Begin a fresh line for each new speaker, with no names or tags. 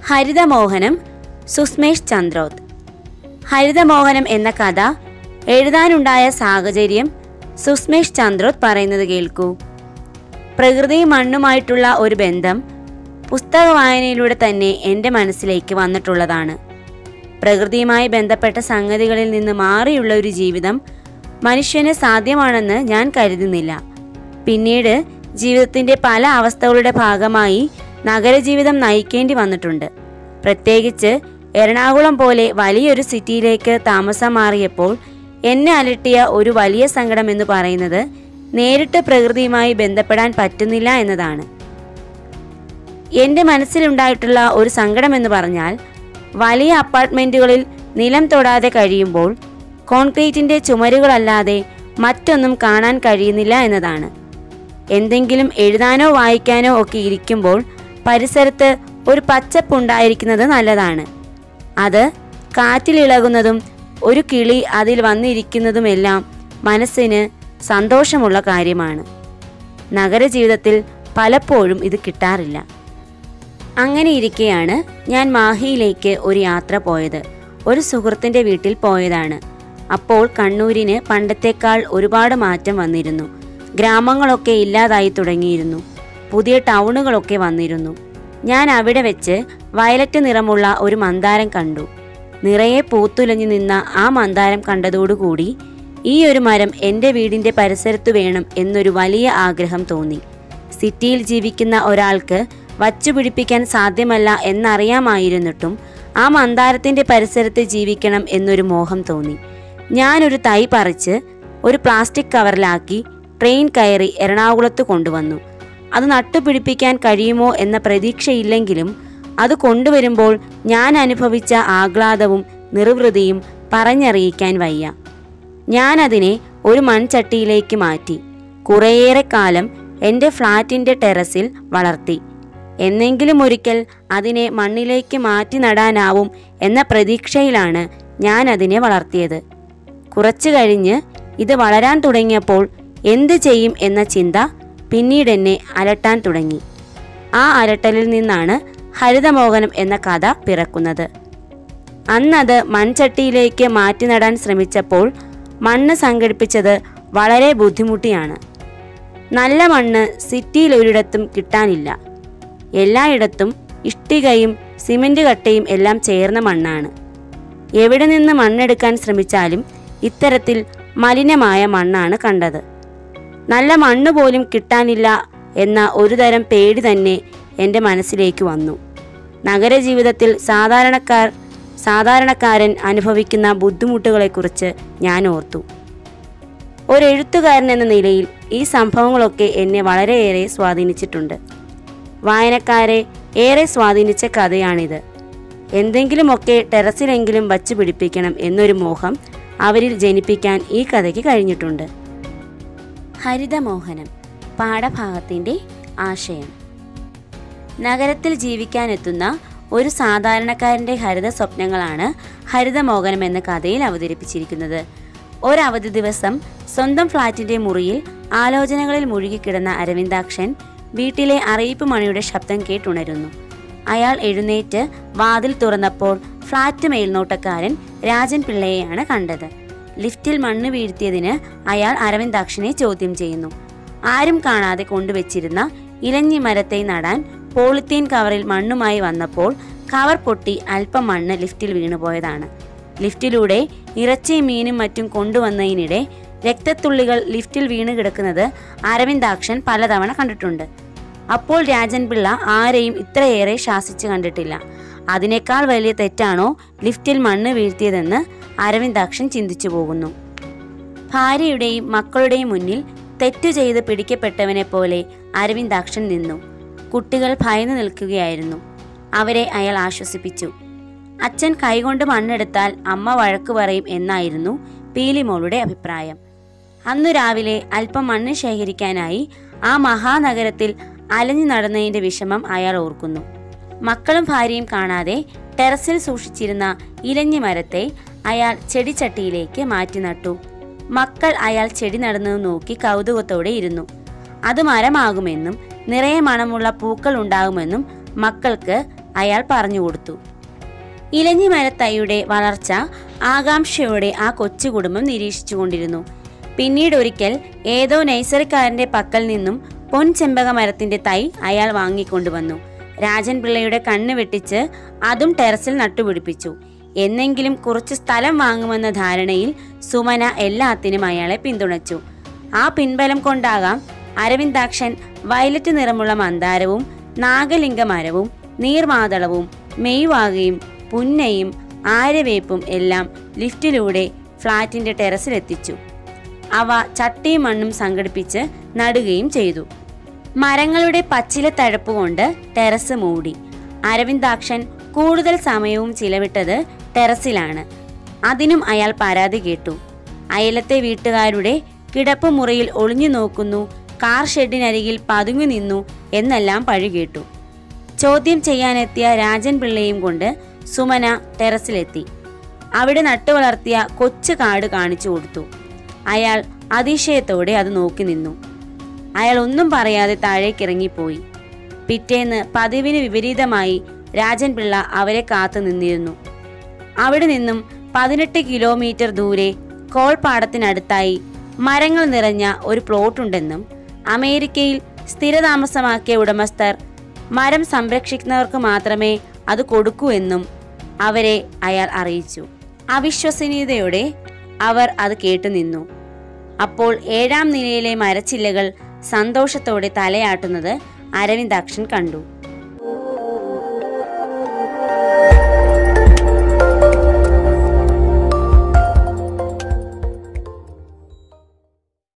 ഹരിതമോഹനം സുസ്മേഷ് ചന്ദ്രോത്ത് ഹരിതമോഹനം എന്ന കഥ എഴുതാനുണ്ടായ സാഹചര്യം സുസ്മേഷ് ചന്ദ്രോത്ത് പറയുന്നത് കേൾക്കൂ പ്രകൃതിയും മണ്ണുമായിട്ടുള്ള ഒരു ബന്ധം പുസ്തക വായനയിലൂടെ തന്നെ എൻ്റെ മനസ്സിലേക്ക് വന്നിട്ടുള്ളതാണ് പ്രകൃതിയുമായി ബന്ധപ്പെട്ട സംഗതികളിൽ നിന്ന് മാറിയുള്ള ഒരു ജീവിതം മനുഷ്യന് സാധ്യമാണെന്ന് ഞാൻ കരുതുന്നില്ല പിന്നീട് ജീവിതത്തിൻ്റെ പല അവസ്ഥകളുടെ ഭാഗമായി നഗരജീവിതം നയിക്കേണ്ടി വന്നിട്ടുണ്ട് പ്രത്യേകിച്ച് എറണാകുളം പോലെ വലിയൊരു സിറ്റിയിലേക്ക് താമസം മാറിയപ്പോൾ എന്നെ അലട്ടിയ ഒരു വലിയ സങ്കടം എന്ന് പറയുന്നത് നേരിട്ട് പ്രകൃതിയുമായി ബന്ധപ്പെടാൻ പറ്റുന്നില്ല എന്നതാണ് എൻ്റെ മനസ്സിലുണ്ടായിട്ടുള്ള ഒരു സങ്കടം എന്ന് പറഞ്ഞാൽ വലിയ അപ്പാർട്ട്മെൻറ്റുകളിൽ നിലം തൊടാതെ കഴിയുമ്പോൾ കോൺക്രീറ്റിൻ്റെ ചുമരുകളല്ലാതെ മറ്റൊന്നും കാണാൻ കഴിയുന്നില്ല എന്നതാണ് എന്തെങ്കിലും എഴുതാനോ വായിക്കാനോ ഒക്കെ ഇരിക്കുമ്പോൾ പരിസരത്ത് ഒരു പച്ചപ്പുണ്ടായിരിക്കുന്നത് നല്ലതാണ് അത് കാറ്റിലിളകുന്നതും ഒരു കിളി അതിൽ വന്നിരിക്കുന്നതുമെല്ലാം മനസ്സിന് സന്തോഷമുള്ള കാര്യമാണ് നഗരജീവിതത്തിൽ പലപ്പോഴും ഇത് കിട്ടാറില്ല അങ്ങനെ ഇരിക്കെയാണ് ഞാൻ മാഹിയിലേക്ക് ഒരു യാത്ര പോയത് ഒരു സുഹൃത്തിൻ്റെ വീട്ടിൽ പോയതാണ് അപ്പോൾ കണ്ണൂരിന് പണ്ടത്തേക്കാൾ ഒരുപാട് മാറ്റം വന്നിരുന്നു ഗ്രാമങ്ങളൊക്കെ ഇല്ലാതായി തുടങ്ങിയിരുന്നു പുതിയ ടൗണുകളൊക്കെ വന്നിരുന്നു ഞാൻ അവിടെ വെച്ച് വയലറ്റ് നിറമുള്ള ഒരു മന്ദാരം കണ്ടു നിറയെ പൂത്തുലഞ്ഞു നിന്ന ആ മന്ദാരം കണ്ടതോടുകൂടി ഈ ഒരു മരം എൻ്റെ വീടിൻ്റെ പരിസരത്തു വേണം എന്നൊരു വലിയ ആഗ്രഹം തോന്നി സിറ്റിയിൽ ജീവിക്കുന്ന ഒരാൾക്ക് വച്ചുപിടിപ്പിക്കാൻ സാധ്യമല്ല എന്നറിയാമായിരുന്നിട്ടും ആ മന്ദാരത്തിൻ്റെ പരിസരത്ത് ജീവിക്കണം എന്നൊരു മോഹം തോന്നി ഞാനൊരു തൈ പറിച്ച് ഒരു പ്ലാസ്റ്റിക് കവറിലാക്കി ട്രെയിൻ കയറി എറണാകുളത്ത് കൊണ്ടുവന്നു അത് നട്ടുപിടിപ്പിക്കാൻ കഴിയുമോ എന്ന പ്രതീക്ഷയില്ലെങ്കിലും അത് കൊണ്ടുവരുമ്പോൾ ഞാൻ അനുഭവിച്ച ആഹ്ലാദവും നിർവൃതിയും പറഞ്ഞറിയിക്കാൻ വയ്യ ഞാനതിനെ ഒരു മൺചട്ടിയിലേക്ക് മാറ്റി കുറേയേറെ കാലം എൻ്റെ ഫ്ലാറ്റിൻ്റെ ടെറസിൽ വളർത്തി എന്നെങ്കിലും ഒരിക്കൽ അതിനെ മണ്ണിലേക്ക് മാറ്റി നടാനാവും എന്ന പ്രതീക്ഷയിലാണ് ഞാൻ അതിനെ വളർത്തിയത് കുറച്ചു കഴിഞ്ഞ് ഇത് വളരാൻ തുടങ്ങിയപ്പോൾ എന്ത് ചെയ്യും എന്ന ചിന്ത പിന്നീട് എന്നെ അലട്ടാൻ തുടങ്ങി ആ അലട്ടലിൽ നിന്നാണ് ഹരിതമോഹനം എന്ന കഥ പിറക്കുന്നത് അന്നത് മൺചട്ടിയിലേക്ക് മാറ്റി നടാൻ ശ്രമിച്ചപ്പോൾ മണ്ണ് സംഘടിപ്പിച്ചത് വളരെ ബുദ്ധിമുട്ടിയാണ് നല്ല മണ്ണ് സിറ്റിയിൽ ഒരിടത്തും കിട്ടാനില്ല എല്ലായിടത്തും ഇഷ്ടികയും സിമന്റ് കട്ടയും എല്ലാം ചേർന്ന മണ്ണാണ് എവിടെ നിന്ന് മണ്ണെടുക്കാൻ ശ്രമിച്ചാലും ഇത്തരത്തിൽ മലിനമായ മണ്ണാണ് കണ്ടത് നല്ല മണ്ണ് പോലും കിട്ടാനില്ല എന്ന ഒരുതരം പേടി തന്നെ എൻ്റെ മനസ്സിലേക്ക് വന്നു നഗരജീവിതത്തിൽ സാധാരണക്കാർ സാധാരണക്കാരൻ അനുഭവിക്കുന്ന ബുദ്ധിമുട്ടുകളെക്കുറിച്ച് ഞാൻ ഓർത്തു ഒരു എഴുത്തുകാരൻ എന്ന നിലയിൽ ഈ സംഭവങ്ങളൊക്കെ എന്നെ വളരെയേറെ സ്വാധീനിച്ചിട്ടുണ്ട് വായനക്കാരെ ഏറെ സ്വാധീനിച്ച കഥയാണിത് എന്തെങ്കിലുമൊക്കെ ടെറസിലെങ്കിലും വച്ചു പിടിപ്പിക്കണം എന്നൊരു മോഹം അവരിൽ ജനിപ്പിക്കാൻ ഈ കഥയ്ക്ക് കഴിഞ്ഞിട്ടുണ്ട് ഹരിതമോഹനം പാഠഭാഗത്തിൻ്റെ ആശയം നഗരത്തിൽ ജീവിക്കാനെത്തുന്ന ഒരു സാധാരണക്കാരൻ്റെ ഹരിത സ്വപ്നങ്ങളാണ് ഹരിതമോഹനം എന്ന കഥയിൽ അവതരിപ്പിച്ചിരിക്കുന്നത് ഒരവധി ദിവസം സ്വന്തം ഫ്ളാറ്റിന്റെ മുറിയിൽ ആലോചനകളിൽ മുഴുകിക്കിടന്ന അരവിന്ദാക്ഷൻ വീട്ടിലെ അറിയിപ്പ് മണിയുടെ ശബ്ദം കേട്ടുണരുന്നു അയാൾ എഴുന്നേറ്റ് വാതിൽ തുറന്നപ്പോൾ ഫ്ളാറ്റ് മേൽനോട്ടക്കാരൻ രാജൻ പിള്ളയെയാണ് കണ്ടത് ലിഫ്റ്റിൽ മണ്ണ് വീഴ്ത്തിയതിന് അയാൾ അരവിന്ദാക്ഷനെ ചോദ്യം ചെയ്യുന്നു ആരും കാണാതെ കൊണ്ടുവച്ചിരുന്ന ഇലഞ്ഞി മരത്തെ നടാൻ പോളിത്തീൻ കവറിൽ മണ്ണുമായി വന്നപ്പോൾ കവർ പൊട്ടി അല്പം മണ്ണ് ലിഫ്റ്റിൽ വീണുപോയതാണ് ലിഫ്റ്റിലൂടെ ഇറച്ചിയും മീനും മറ്റും കൊണ്ടുവന്നതിനിടെ രക്തത്തുള്ളികൾ ലിഫ്റ്റിൽ വീണ് കിടക്കുന്നത് അരവിന്ദാക്ഷൻ പലതവണ കണ്ടിട്ടുണ്ട് അപ്പോൾ രാജൻ പിള്ള ആരെയും ഇത്രയേറെ ശാസിച്ചു കണ്ടിട്ടില്ല അതിനേക്കാൾ വലിയ തെറ്റാണോ ലിഫ്റ്റിൽ മണ്ണ് വീഴ്ത്തിയതെന്ന് അരവിന്ദാക്ഷൻ ചിന്തിച്ചു പോകുന്നു ഭാര്യയുടെയും മക്കളുടെയും മുന്നിൽ തെറ്റു ചെയ്ത് പിടിക്കപ്പെട്ടവനെ പോലെ അരവിന്ദാക്ഷൻ നിന്നു കുട്ടികൾ ഭയന്നു നിൽക്കുകയായിരുന്നു അവരെ അയാൾ ആശ്വസിപ്പിച്ചു അച്ഛൻ കൈകൊണ്ട് മണ്ണെടുത്താൽ അമ്മ വഴക്കു പറയും എന്നായിരുന്നു പീലിമോളുടെ അഭിപ്രായം അന്നു രാവിലെ അല്പം മണ്ണ് ശേഖരിക്കാനായി ആ മഹാനഗരത്തിൽ അലഞ്ഞു നടന്നതിന്റെ വിഷമം അയാൾ ഓർക്കുന്നു മക്കളും ഭാര്യയും കാണാതെ ടെറസിൽ സൂക്ഷിച്ചിരുന്ന ഇലഞ്ഞി മരത്തെ അയാൾ ചെടിച്ചട്ടിയിലേക്ക് മാറ്റി നട്ടു മക്കൾ അയാൾ ചെടി നടുന്നത് നോക്കി കൗതുകത്തോടെ ഇരുന്നു അത് മരമാകുമെന്നും നിറയെ മണമുള്ള പൂക്കൾ ഉണ്ടാകുമെന്നും മക്കൾക്ക് അയാൾ പറഞ്ഞു കൊടുത്തു ഇലഞ്ഞിമരത്തൈയുടെ വളർച്ച ആകാംക്ഷയോടെ ആ കൊച്ചു കുടുംബം നിരീക്ഷിച്ചുകൊണ്ടിരുന്നു പിന്നീട് ഒരിക്കൽ ഏതോ നഴ്സറിക്കാരന്റെ പക്കൽ നിന്നും പൊൻചെമ്പക മരത്തിന്റെ തൈ അയാൾ വാങ്ങിക്കൊണ്ടുവന്നു രാജൻ പിള്ളയുടെ കണ്ണ് വെട്ടിച്ച് അതും ടെറസിൽ നട്ടുപിടിപ്പിച്ചു എന്നെങ്കിലും കുറച്ച് സ്ഥലം വാങ്ങുമെന്ന ധാരണയിൽ സുമന എല്ലാത്തിനും അയാളെ പിന്തുണച്ചു ആ പിൻബലം കൊണ്ടാകാം അരവിന്ദാക്ഷൻ വയലറ്റ് നിറമുള്ള മന്ദാരവും നാഗലിംഗ മരവും നീർമാതളവും മെയ്വാകയും പുന്നയും ആര്യവേപ്പും എല്ലാം ലിഫ്റ്റിലൂടെ ഫ്ളാറ്റിന്റെ ടെറസിലെത്തിച്ചു അവ ചട്ടിയും മണ്ണും സംഘടിപ്പിച്ച് നടുകയും ചെയ്തു മരങ്ങളുടെ പച്ചില തഴപ്പ് കൊണ്ട് ടെറസ് മൂടി അരവിന്ദാക്ഷൻ കൂടുതൽ സമയവും ചിലവിട്ടത് ടെറസിലാണ് അതിനും അയാൾ പരാതി കേട്ടു അയലത്തെ വീട്ടുകാരുടെ കിടപ്പുമുറിയിൽ ഒളിഞ്ഞു നോക്കുന്നു കാർ ഷെഡിനരികിൽ പതുങ്ങി നിന്നു എന്നെല്ലാം പഴി കേട്ടു ചോദ്യം ചെയ്യാനെത്തിയ രാജൻ പിള്ളയും കൊണ്ട് സുമന ടെറസിലെത്തി അവിടെ നട്ടുവളർത്തിയ കൊച്ചു കാട് കാണിച്ചു കൊടുത്തു അയാൾ അതിശയത്തോടെ അത് നോക്കി നിന്നു അയാൾ ഒന്നും പറയാതെ താഴേക്കിറങ്ങിപ്പോയി പിറ്റേന്ന് പതിവിന് വിപരീതമായി രാജൻ പിള്ള അവരെ കാത്തു നിന്നിരുന്നു അവിടെ നിന്നും പതിനെട്ട് കിലോമീറ്റർ ദൂരെ കോൾപ്പാടത്തിനടുത്തായി മരങ്ങൾ നിറഞ്ഞ ഒരു പ്ലോട്ടുണ്ടെന്നും അമേരിക്കയിൽ സ്ഥിരതാമസമാക്കിയ ഉടമസ്ഥർ മരം സംരക്ഷിക്കുന്നവർക്ക് മാത്രമേ അത് കൊടുക്കൂ എന്നും അവരെ അയാൾ അറിയിച്ചു അവിശ്വസനീയതയോടെ അവർ അത് കേട്ടുനിന്നു അപ്പോൾ ഏഴാം നിലയിലെ മരച്ചില്ലകൾ സന്തോഷത്തോടെ തലയാട്ടുന്നത് അരവിന്ദാക്ഷൻ കണ്ടു